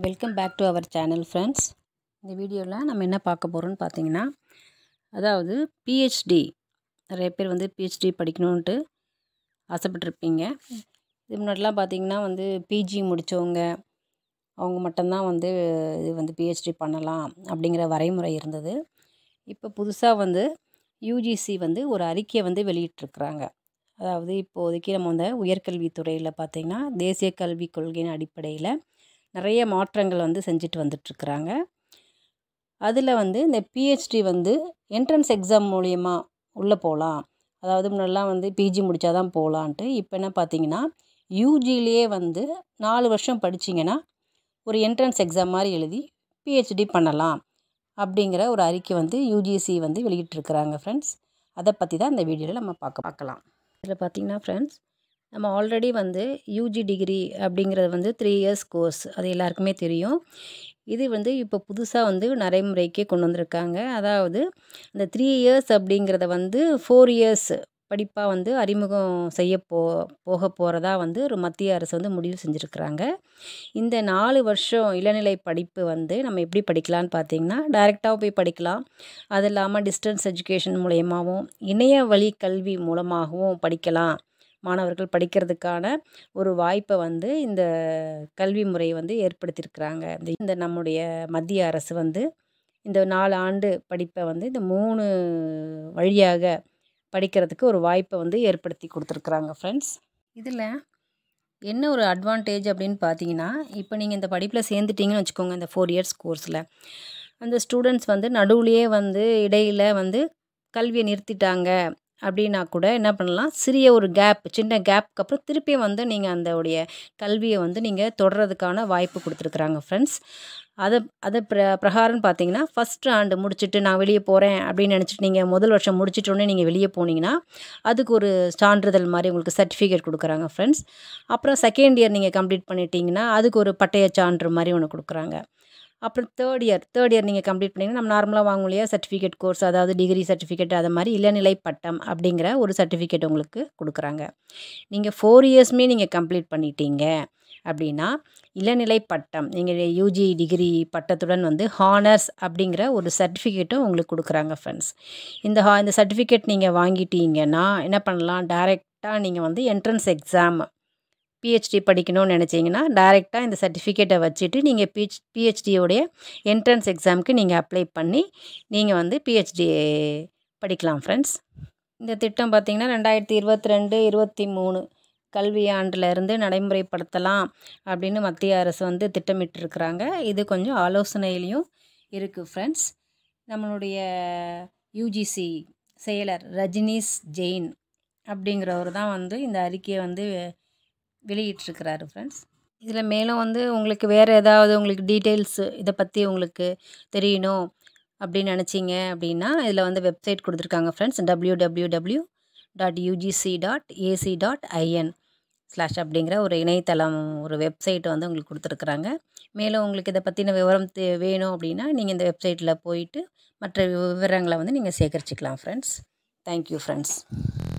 welcome back to our channel friends இந்த வீடியோவில் நம்ம என்ன பார்க்க போகிறோம்னு பார்த்தீங்கன்னா அதாவது பிஹெச்டி நிறைய பேர் வந்து பிஹெச்டி படிக்கணுன்ட்டு ஆசைப்பட்டிருப்பீங்க இது முன்னாடிலாம் பார்த்தீங்கன்னா வந்து பிஜி முடித்தவங்க அவங்க மட்டும்தான் வந்து இது வந்து பிஹெச்டி பண்ணலாம் அப்படிங்கிற வரைமுறை இருந்தது இப்போ புதுசாக வந்து யூஜிசி வந்து ஒரு அறிக்கையை வந்து வெளியிட்டிருக்கிறாங்க அதாவது இப்போதைக்கு நம்ம வந்து உயர்கல்வித்துறையில் பார்த்திங்கன்னா தேசிய கல்விக் கொள்கையின் அடிப்படையில் நிறைய மாற்றங்கள் வந்து செஞ்சுட்டு வந்துட்டுருக்குறாங்க அதில் வந்து இந்த பிஹெச்டி வந்து என்ட்ரன்ஸ் எக்ஸாம் மூலியமாக உள்ளே போகலாம் அதாவது முன்னெல்லாம் வந்து பிஜி முடித்தா தான் போகலான்ட்டு இப்போ என்ன பார்த்தீங்கன்னா யூஜிலேயே வந்து நாலு வருஷம் படிச்சிங்கன்னா ஒரு என்ட்ரன்ஸ் எக்ஸாம் மாதிரி எழுதி பிஹெச்டி பண்ணலாம் அப்படிங்கிற ஒரு அறிக்கை வந்து யூஜிசி வந்து வெளியிட்டிருக்கிறாங்க ஃப்ரெண்ட்ஸ் அதை பற்றி தான் இந்த வீடியோவில் நம்ம பார்க்க பார்க்கலாம் இதில் பார்த்தீங்கன்னா ஃப்ரெண்ட்ஸ் நம்ம ஆல்ரெடி வந்து யூஜி டிகிரி அப்படிங்கிறது வந்து த்ரீ இயர்ஸ் கோர்ஸ் அது எல்லாருக்குமே தெரியும் இது வந்து இப்போ புதுசாக வந்து நடைமுறைக்கு கொண்டு வந்திருக்காங்க அதாவது இந்த த்ரீ இயர்ஸ் அப்படிங்கிறத வந்து ஃபோர் இயர்ஸ் படிப்பாக வந்து அறிமுகம் செய்ய போ போக போகிறதா வந்து ஒரு மத்திய அரசு வந்து முடிவு செஞ்சுருக்குறாங்க இந்த நாலு வருஷம் இளநிலை படிப்பு வந்து நம்ம எப்படி படிக்கலான்னு பார்த்தீங்கன்னா டைரெக்டாக போய் படிக்கலாம் அது இல்லாமல் டிஸ்டன்ஸ் எஜுகேஷன் மூலயமாவும் இணைய வழி கல்வி மூலமாகவும் படிக்கலாம் மாணவர்கள் படிக்கிறதுக்கான ஒரு வாய்ப்பை வந்து இந்த கல்வி முறை வந்து ஏற்படுத்தியிருக்கிறாங்க இந்த இந்த நம்முடைய மத்திய அரசு வந்து இந்த நாலு ஆண்டு படிப்பை வந்து இந்த மூணு வழியாக படிக்கிறதுக்கு ஒரு வாய்ப்பை வந்து ஏற்படுத்தி கொடுத்துருக்குறாங்க ஃப்ரெண்ட்ஸ் இதில் என்ன ஒரு அட்வான்டேஜ் அப்படின்னு பார்த்தீங்கன்னா இப்போ நீங்கள் இந்த படிப்பில் சேர்ந்துட்டிங்கன்னு வச்சுக்கோங்க இந்த ஃபோர் இயர்ஸ் கோர்ஸில் அந்த ஸ்டூடெண்ட்ஸ் வந்து நடுவுலையே வந்து இடையில் வந்து கல்வியை நிறுத்திட்டாங்க அப்படின்னா கூட என்ன பண்ணலாம் சிறிய ஒரு கேப் சின்ன கேப்க்கு அப்புறம் திருப்பியும் வந்து நீங்கள் அந்த உடைய கல்வியை வந்து நீங்கள் தொடர்றதுக்கான வாய்ப்பு கொடுத்துருக்குறாங்க ஃப்ரெண்ட்ஸ் அதை அதை பிர பிரகாரம்னு பார்த்தீங்கன்னா ஃபஸ்ட் ஆண்டு முடிச்சுட்டு நான் வெளியே போகிறேன் அப்படின்னு நினச்சிட்டு நீங்கள் முதல் வருஷம் முடிச்சிட்டோன்னே நீங்கள் வெளியே போனீங்கன்னா அதுக்கு ஒரு சான்றிதழ் மாதிரி உங்களுக்கு சர்டிஃபிகேட் கொடுக்குறாங்க ஃப்ரெண்ட்ஸ் அப்புறம் செகண்ட் இயர் நீங்கள் கம்ப்ளீட் பண்ணிட்டீங்கன்னா அதுக்கு ஒரு பட்டய சான்று மாதிரி ஒன்று கொடுக்குறாங்க அப்புறம் தேர்ட் இயர் தேர்ட் இயர் நீங்கள் கம்ப்ளீட் பண்ணிங்கன்னா நம்ம நார்மலாக வாங்கும் இல்லையா சர்டிஃபிகேட் கோர்ஸ் அதாவது டிகிரி சர்டிஃபிகேட் அது மாதிரி இளநிலை பட்டம் அப்படிங்கிற ஒரு சர்டிஃபிகேட் உங்களுக்கு கொடுக்குறாங்க நீங்கள் ஃபோர் இயர்ஸுமே நீங்கள் கம்ப்ளீட் பண்ணிட்டீங்க அப்படின்னா இளநிலை பட்டம் நீங்கள் யூஜி டிகிரி பட்டத்துடன் வந்து ஹானர்ஸ் அப்படிங்கிற ஒரு சர்டிஃபிகேட்டும் உங்களுக்கு கொடுக்குறாங்க ஃப்ரெண்ட்ஸ் இந்த ஹா இந்த சர்டிஃபிகேட் நீங்கள் வாங்கிட்டீங்கன்னா என்ன பண்ணலாம் டைரெக்டாக நீங்கள் வந்து என்ட்ரன்ஸ் எக்ஸாம் பிஹெச்டி படிக்கணும்னு நினச்சிங்கன்னா டைரெக்டாக இந்த சர்டிஃபிகேட்டை வச்சுட்டு நீங்கள் பிஹெச் பிஹெச்டியோடைய என்ட்ரன்ஸ் எக்ஸாமுக்கு நீங்கள் அப்ளை பண்ணி நீங்கள் வந்து பிஹெச்டி படிக்கலாம் ஃப்ரெண்ட்ஸ் இந்த திட்டம் பார்த்திங்கன்னா ரெண்டாயிரத்தி இருபத்தி ரெண்டு இருபத்தி மூணு கல்வியாண்டிலிருந்து நடைமுறைப்படுத்தலாம் அப்படின்னு மத்திய அரசு வந்து திட்டமிட்டிருக்கிறாங்க இது கொஞ்சம் ஆலோசனையிலையும் இருக்குது ஃப்ரெண்ட்ஸ் நம்மளுடைய யூஜிசி செயலர் ரஜினிஸ் ஜெயின் அப்படிங்கிறவர் தான் வந்து இந்த அறிக்கையை வந்து வெளியிட்டிருக்கிறாரு ஃப்ரெண்ட்ஸ் இதில் மேலும் வந்து உங்களுக்கு வேறு ஏதாவது உங்களுக்கு டீட்டெயில்ஸு இதை பற்றி உங்களுக்கு தெரியணும் அப்படின்னு நினச்சிங்க அப்படின்னா இதில் வந்து வெப்சைட் கொடுத்துருக்காங்க friends W W W dot UGC dot AC dot IN slash அப்படிங்கிற ஒரு இணையதளம் ஒரு வெப்சைட் வந்து உங்களுக்கு கொடுத்துருக்குறாங்க மேலும் உங்களுக்கு இதை பற்றின விவரம் வேணும் அப்படின்னா நீங்கள் இந்த வெப்சைட்டில் போயிட்டு மற்ற விவரங்களை வந்து நீங்கள் சேகரிச்சிக்கலாம் ஃப்ரெண்ட்ஸ் தேங்க்யூ ஃப்ரெண்ட்ஸ்